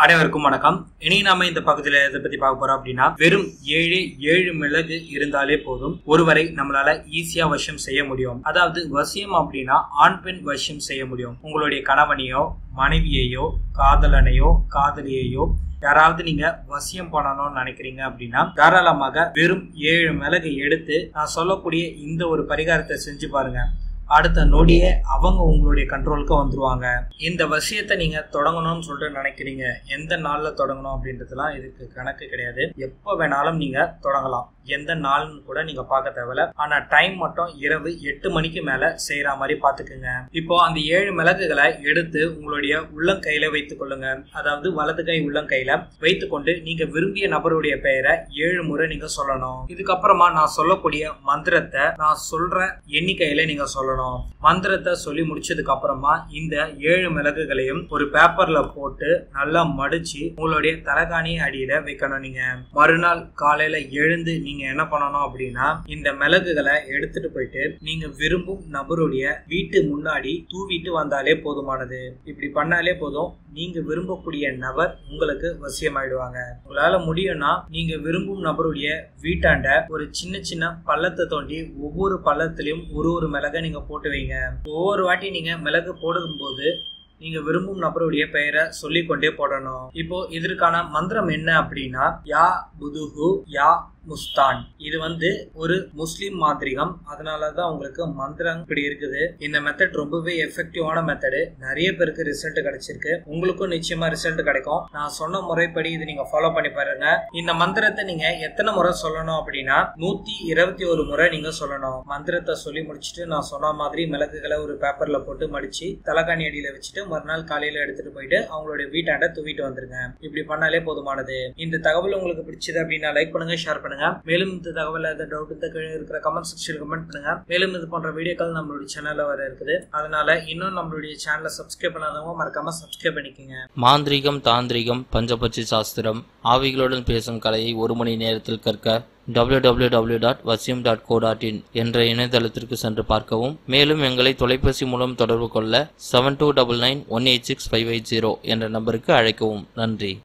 அனைவருக்கும் வணக்கம் இனி நாம இந்த பகுதியில எதை பத்தி பார்க்க போறோம் அப்படின்னா வெறும் ஏழு ஏழு மிளகு இருந்தாலே போதும் ஒருவரை நம்மளால ஈஸியா வசியம் செய்ய முடியும் அதாவது வசியம் அப்படின்னா ஆண் பெண் வசியம் செய்ய முடியும் உங்களுடைய கணவனையோ மனைவியையோ காதலனையோ காதலியையோ யாராவது நீங்க வசியம் பண்ணணும்னு நினைக்கிறீங்க அப்படின்னா தாராளமாக வெறும் ஏழு மிளகு எடுத்து நான் சொல்லக்கூடிய இந்த ஒரு பரிகாரத்தை செஞ்சு பாருங்க அடுத்த நொடியே அவங்க உங்களுடைய கண்ட்ரோலுக்கு வந்துருவாங்க இந்த விஷயத்தை நீங்க தொடங்கணும்னு சொல்லிட்டு நினைக்கிறீங்க எந்த நாள்ல தொடங்கணும் அப்படின்றதுலாம் இதுக்கு கணக்கு கிடையாது எப்ப வேணாலும் நீங்க தொடங்கலாம் எந்த நாள்னு கூட நீங்க பார்க்க தேவையில்ல ஆனா டைம் மட்டும் இரவு எட்டு மணிக்கு மேல செய்யற மாதிரி பாத்துக்குங்க இப்போ அந்த ஏழு மிளகுகளை எடுத்து உங்களுடைய உள்ளங்கையில வைத்துக் கொள்ளுங்க அதாவது வலது கை உள்ளங்கையில வைத்துக்கொண்டு நீங்க விரும்பிய நபருடைய பெயரை ஏழு முறை நீங்க சொல்லணும் இதுக்கப்புறமா நான் சொல்லக்கூடிய மந்திரத்தை நான் சொல்ற எண்ணிக்கையில நீங்க சொல்லணும் மந்திரத்தை சொல்லி முடிச்சதுக்கு அப்புறமா இந்த ஏழு மிளகுகளையும் ஒரு பேப்பர்ல போட்டு நல்லா மடிச்சு உங்களுடைய தலகாணி அடியில வைக்கணும் நீங்க மறுநாள் காலையில எழுந்து நீங்க என்ன பண்ணணும் அப்படின்னா இந்த மிளகுகளை எடுத்துட்டு போயிட்டு நீங்க விரும்பும் நபருடைய வீட்டு முன்னாடி தூவிட்டு வந்தாலே போதுமானது இப்படி பண்ணாலே போதும் நீங்க விரும்பக்கூடிய நபர் உங்களுக்கு வசியமாயிடுவாங்க உங்களால முடியும்னா நீங்க விரும்பும் நபருடைய வீட்டாண்ட ஒரு சின்ன சின்ன பள்ளத்தை தோண்டி ஒவ்வொரு பள்ளத்திலையும் ஒரு ஒரு மிளகை நீங்க போட்டு வைங்க ஒவ்வொரு வாட்டி நீங்க மிளகு போடும்போது நீங்க விரும்பும் நபருடைய பெயரை சொல்லிக்கொண்டே போடணும் இப்போ இதற்கான மந்திரம் என்ன அப்படின்னா யா புதுகு யா முஸ்தான் இது வந்து ஒரு முஸ்லிம் மாந்திரிகம் அதனாலதான் உங்களுக்கு மந்திரம் இப்படி இருக்குது இந்த மெத்தட் ரொம்பவே எஃபெக்டிவான மெத்தடு நிறைய பேருக்கு ரிசல்ட் கிடைச்சிருக்கு உங்களுக்கும் நிச்சயமா ரிசல்ட் கிடைக்கும் நான் சொன்ன முறைப்படி இது நீங்க ஃபாலோ பண்ணி பாருங்க இந்த மந்திரத்தை நீங்க எத்தனை முறை சொல்லணும் அப்படின்னா நூத்தி இருபத்தி ஒரு முறை நீங்க சொல்லணும் மந்திரத்தை சொல்லி முடிச்சுட்டு நான் சொன்ன மாதிரி மிளகுகளை ஒரு பேப்பர்ல போட்டு மடிச்சு தலைக்காணி அடியில வச்சுட்டு மறுநாள் காலையில எடுத்துட்டு போயிட்டு அவங்களுடைய வீட்டாண்ட தூவிட்டு வந்துருங்க இப்படி பண்ணாலே போதுமானது இந்த தகவல் உங்களுக்கு பிடிச்சது அப்படின்னா லைக் பண்ணுங்க ஷேர் பண்ணுங்க மேலும் இந்த தகவல் ஏதாவது டவுட் இந்த கீழே இருக்கிற கமெண்ட் செக்ஷன் கமெண்ட் பண்ணுங்க மேலும் இது போன்ற வீடியோக்கள் நம்மளுடைய சேனல்ல வர இருக்குது அதனால இன்னும் நம்மளுடைய சேனலை சப்ஸ்கிரைப் பண்ணாதவங்க மறக்காம சப்ஸ்கிரைப் பண்ணிக்கோங்க மாந்திரிகம் தாந்திரிகம் பஞ்சபட்சி சாஸ்திரம் ஆவிகளுடன் பேசும் கலையை ஒரு மணி நேரத்தில் கற்க www.vasyam.co.in டாட் வசியம் டாட் கோ டாட் இன் என்ற இணையதளத்திற்கு சென்று பார்க்கவும் மேலும் எங்களை தொலைபேசி மூலம் தொடர்பு கொள்ள seven two double nine one eight six five eight zero என்ற நம்பருக்கு அழைக்கவும் நன்றி